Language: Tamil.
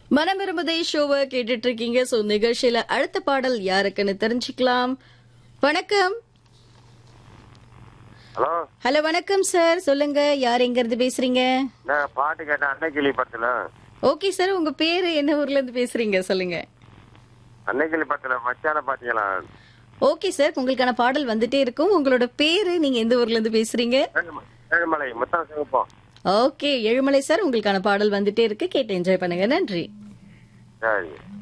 மனம் விரும்புதே ஷோவை கேட்டுட்டு இருக்கீங்க சோ நிகழ்ச்சியில அடுத்த பாடல் யாருக்குன்னு தெரிஞ்சுக்கலாம் வணக்கம் ஹலோ ஹலோ வணக்கம் சார் சொல்லுங்க யார் எங்க இருந்து பேசுறீங்க நான் பாட்டு கேட்டேன் அன்னைக்கிளி படத்துல ஓகே சார் உங்க பேரு என்ன ஊர்ல இருந்து பேசுறீங்க சொல்லுங்க அன்னைக்கிளி படத்துல மச்சான பாத்தீங்களா ஓகே சார் உங்களுக்கான பாடல் வந்துட்டே இருக்கும் உங்களோட பேரு நீங்க எந்த ஊர்ல இருந்து பேசுறீங்க ஏழும- ஏழுமலை முத்தம் சிவப்போம் ஓகே ஏழுமலை சார் உங்களுக்கான பாடல் வந்துட்டே இருக்கு கேட்டு என்ஜாய் பண்ணுங்க நன்றி சரி